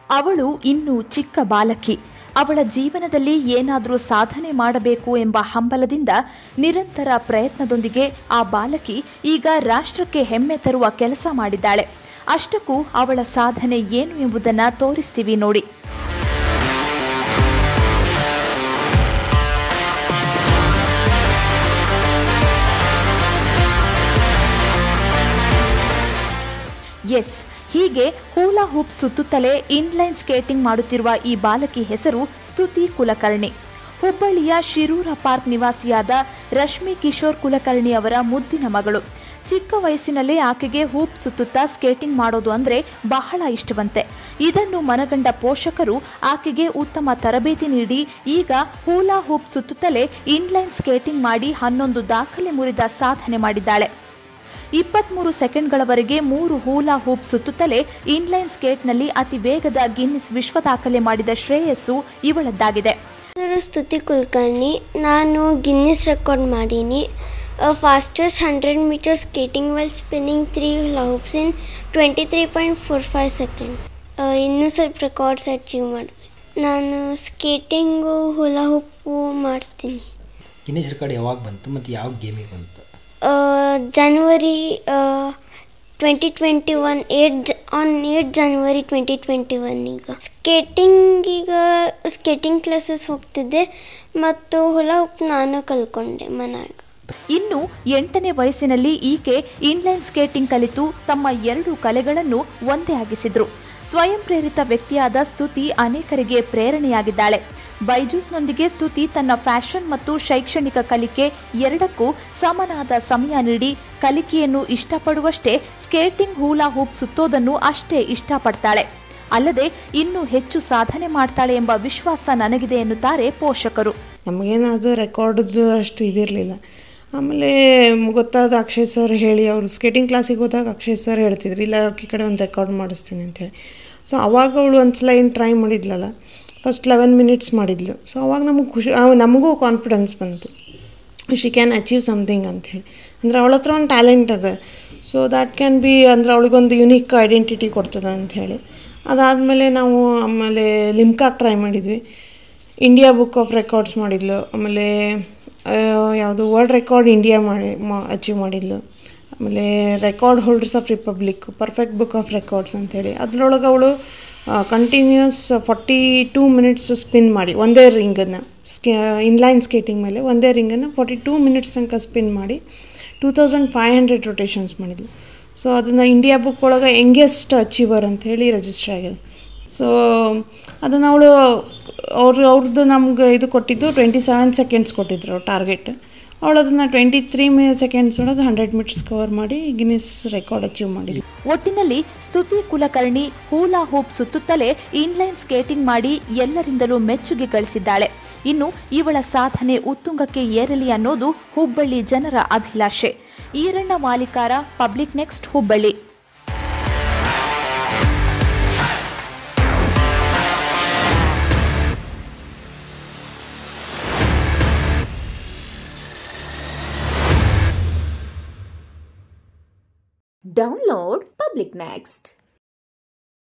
ಅವಳು ಇನ್ನೂ ಚಿಕ್ಕ ಬಾಲಕಿ ಅವಳ ಜೀವನದಲ್ಲಿ ಏನಾದರೂ ಸಾಧನೆ ಮಾಡಬೇಕು ಎಂಬ ಹಂಬಲದಿಂದ ನಿರಂತರ ಪ್ರಯತ್ನದೊಂದಿಗೆ ಆ ಬಾಲಕಿ ಈಗ ರಾಷ್ಟ್ರಕ್ಕೆ ಹೆಮ್ಮೆ ತರುವ ಕೆಲಸ ಮಾಡಿದ್ದಾಳೆ ಅಷ್ಟಕ್ಕೂ ಅವಳ ಸಾಧನೆ ಏನು ಎಂಬುದನ್ನು ತೋರಿಸ್ತೀವಿ ನೋಡಿ ಎಸ್ ಹೀಗೆ ಹೂಲಾ ಹೂಪ್ ಸುತ್ತುತ್ತಲೇ ಇನ್ಲೈನ್ ಸ್ಕೇಟಿಂಗ್ ಮಾಡುತ್ತಿರುವ ಈ ಬಾಲಕಿ ಹೆಸರು ಸ್ತುತಿ ಕುಲಕರ್ಣಿ ಹುಬ್ಬಳ್ಳಿಯ ಶಿರೂರ ಪಾರ್ಕ್ ನಿವಾಸಿಯಾದ ರಶ್ಮಿ ಕಿಶೋರ್ ಕುಲಕರ್ಣಿ ಅವರ ಮುದ್ದಿನ ಮಗಳು ಚಿಕ್ಕ ವಯಸ್ಸಿನಲ್ಲೇ ಆಕೆಗೆ ಹೂಪ್ ಸುತ್ತುತ್ತಾ ಸ್ಕೇಟಿಂಗ್ ಮಾಡೋದು ಅಂದ್ರೆ ಬಹಳ ಇಷ್ಟವಂತೆ ಇದನ್ನು ಮನಗಂಡ ಪೋಷಕರು ಆಕೆಗೆ ಉತ್ತಮ ತರಬೇತಿ ನೀಡಿ ಈಗ ಹೂಲಾ ಹೂಪ್ ಸುತ್ತುತ್ತಲೇ ಇನ್ಲೈನ್ ಸ್ಕೇಟಿಂಗ್ ಮಾಡಿ ಹನ್ನೊಂದು ದಾಖಲೆ ಮುರಿದ ಸಾಧನೆ ಮಾಡಿದ್ದಾಳೆ ಇಪ್ಪತ್ಮೂರು ಸೆಕೆಂಡ್ಗಳವರೆಗೆ ಮೂರು ಹೂಲಾ ಹೂಪ್ ಸುತ್ತುತ್ತಲೇ ಇನ್ಲೈನ್ ಸ್ಕೇಟ್ನಲ್ಲಿ ಅತಿ ವೇಗದ ಗಿನ್ನಿಸ್ ವಿಶ್ವ ದಾಖಲೆ ಮಾಡಿದ ಶ್ರೇಯಸ್ಸು ಇವಳದ್ದಾಗಿದೆ ಹೆಸರು ಸ್ತುತಿ ಕುಲಕರ್ಣಿ ನಾನು ಗಿನ್ನಿಸ್ ರೆಕಾರ್ಡ್ ಮಾಡೀನಿ fastest hundred meter skating well spinning three hoops in twenty three point four five second ಇನ್ನೂ ಸ್ವಲ್ಪ ರೆಕಾರ್ಡ್ಸ್ ಅಚೀವ್ ಮಾಡಿ ನಾನು ಸ್ಕೇಟಿಂಗು ಹುಲಾ ಹುಪ್ಪು ಮಾಡ್ತೀನಿ ಗಿನ್ನಿಸ್ ರೆಕಾರ್ಡ್ ಯಾವಾಗ ಬಂತು ಮತ್ತು ಯಾವ ಗೇಮಿಗೆ ಬಂತು January twenty twenty one eight on eight January twenty twenty one ಈಗ ಸ್ಕೇಟಿಂಗ್ ಈಗ ಸ್ಕೇಟಿಂಗ್ ಕ್ಲಾಸಸ್ ಹೋಗ್ತಿದ್ದೆ ಮತ್ತು ಹುಲ ಹುಪ್ಪು ನಾನು ಕಲ್ಕೊಂಡೆ ಮನ್ಯಾಗ ಇನ್ನು ಎಂಟನೇ ವಯಸ್ಸಿನಲ್ಲಿ ಈಕೆ ಇನ್ಲೈನ್ ಸ್ಕೇಟಿಂಗ್ ಕಲಿತು ತಮ್ಮ ಎರಡು ಕಲೆಗಳನ್ನು ಒಂದೇ ಆಗಿಸಿದ್ರು ಸ್ವಯಂ ಪ್ರೇರಿತ ವ್ಯಕ್ತಿಯಾದ ಸ್ತುತಿ ಅನೇಕರಿಗೆ ಪ್ರೇರಣೆಯಾಗಿದ್ದಾಳೆ ಬೈಜೂಸ್ನೊಂದಿಗೆ ಸ್ತುತಿ ತನ್ನ ಫ್ಯಾಷನ್ ಮತ್ತು ಶೈಕ್ಷಣಿಕ ಕಲಿಕೆ ಎರಡಕ್ಕೂ ಸಮನಾದ ಸಮಯ ನೀಡಿ ಕಲಿಕೆಯನ್ನು ಇಷ್ಟಪಡುವಷ್ಟೇ ಸ್ಕೇಟಿಂಗ್ ಹೂಲಾ ಹೂಪ್ ಸುತ್ತೋದನ್ನು ಅಷ್ಟೇ ಇಷ್ಟಪಡ್ತಾಳೆ ಅಲ್ಲದೆ ಇನ್ನೂ ಹೆಚ್ಚು ಸಾಧನೆ ಮಾಡ್ತಾಳೆ ಎಂಬ ವಿಶ್ವಾಸ ನನಗಿದೆ ಎನ್ನುತ್ತಾರೆ ಪೋಷಕರು ನಮಗೇನದು ರೆಕಾರ್ಡದ್ದು ಅಷ್ಟು ಇದಿರಲಿಲ್ಲ ಆಮೇಲೆ ಗೊತ್ತಾದ ಅಕ್ಷಯ್ ಸರ್ ಹೇಳಿ ಅವರು ಸ್ಕೇಟಿಂಗ್ ಕ್ಲಾಸಿಗೆ ಹೋದಾಗ ಅಕ್ಷಯ್ ಸರ್ ಹೇಳ್ತಿದ್ರು ಇಲ್ಲ ಈ ಕಡೆ ಒಂದು ರೆಕಾರ್ಡ್ ಮಾಡಿಸ್ತೀನಿ ಅಂತೇಳಿ ಸೊ ಅವಾಗ ಅವಳು ಒಂದು ಸಲ ಏನು ಟ್ರೈ ಮಾಡಿದ್ಲಲ್ಲ ಫಸ್ಟ್ ಲೆವೆನ್ ಮಿನಿಟ್ಸ್ ಮಾಡಿದ್ಲು ಸೊ ಅವಾಗ ನಮಗೆ ಖುಷಿ ಆ, ನಮಗೂ ಕಾನ್ಫಿಡೆನ್ಸ್ ಬಂತು ಶಿ ಕ್ಯಾನ್ ಅಚೀವ್ ಸಮಥಿಂಗ್ ಅಂಥೇಳಿ ಅಂದರೆ ಅವಳ ಹತ್ರ ಒಂದು ಟ್ಯಾಲೆಂಟ್ ಅದ ಸೊ ದ್ಯಾಟ್ ಕ್ಯಾನ್ ಬಿ ಅಂದರೆ ಅವಳಿಗೊಂದು ಯುನೀಕ್ ಐಡೆಂಟಿಟಿ ಕೊಡ್ತದೆ ಅಂಥೇಳಿ ಅದಾದಮೇಲೆ ನಾವು ಆಮೇಲೆ ಲಿಮ್ಕಾಕ್ ಟ್ರೈ ಮಾಡಿದ್ವಿ ಇಂಡಿಯಾ ಬುಕ್ ಆಫ್ ರೆಕಾರ್ಡ್ಸ್ ಮಾಡಿದ್ಲು ಆಮೇಲೆ ಯಾವುದು ವರ್ಲ್ಡ್ ರೆಕಾರ್ಡ್ ಇಂಡಿಯಾ ಮಾಡಿ ಮಾ ಅಚೀವ್ ಮಾಡಿದ್ಲು ಆಮೇಲೆ record holders of republic perfect book of records ಅಂತೇಳಿ ಅದರೊಳಗೆ ಅವಳು continuous forty two minutes spin ಮಾಡಿ ಒಂದೇ ರಿಂಗನ್ನು ಸ್ಕೆ ಇನ್ಲೈನ್ ಸ್ಕೇಟಿಂಗ್ ಮೇಲೆ ಒಂದೇ ರಿಂಗನ್ನು ಫಾರ್ಟಿ ಟೂ ಮಿನಿಟ್ಸ್ ತನಕ ಸ್ಪಿನ್ ಮಾಡಿ two thousand five hundred rotations ಮಾಡಿದ್ಲು ಸೊ ಅದನ್ನು ಇಂಡಿಯಾ ಬುಕ್ ಒಳಗೆ ಯಂಗೆಸ್ಟ್ ಅಚೀವರ್ ಅಂತ ಹೇಳಿ ರಿಜಿಸ್ಟರ್ ಆಗಿದೆ ಸೊ ಅದನ್ನು ಅವಳು ಅವರು ಅವ್ರದ್ದು ನಮ್ಗೆ ಇದು ಕೊಟ್ಟಿದ್ದು ಟ್ವೆಂಟಿ ಸೆವೆನ್ ಸೆಕೆಂಡ್ಸ್ ಕೊಟ್ಟಿದ್ರು ಟಾರ್ಗೆಟ್ ಅವಳು ಅದನ್ನು ಟ್ವೆಂಟಿ ತ್ರೀ ಮಿನಿ ಸೆಕೆಂಡ್ಸ್ ಒಳಗೆ ಹಂಡ್ರೆಡ್ ಮೀಟರ್ಸ್ ಕವರ್ ಮಾಡಿ ಗಿನ್ನಿಸ್ ರೆಕಾರ್ಡ್ ಅಚೀವ್ ಮಾಡಿದ್ಲು ಒಟ್ಟಿನಲ್ಲಿ ಸ್ತುತಿ ಕುಲಕರ್ಣಿ ಹೂಲಾ ಹೂಪ್ ಸುತ್ತುತ್ತಲೇ ಇನ್ಲೈನ್ ಸ್ಕೇಟಿಂಗ್ ಮಾಡಿ ಎಲ್ಲರಿಂದಲೂ ಮೆಚ್ಚುಗೆ ಗಳಿಸಿದ್ದಾಳೆ ಇನ್ನು ಇವಳ ಸಾಧನೆ ಉತ್ತುಂಗಕ್ಕೆ ಏರಲಿ ಅನ್ನೋದು ಹುಬ್ಬಳ್ಳಿ ಜನರ ಅಭಿಲಾಷೆ Iranna Malikara public next Hubballi Download Public Next.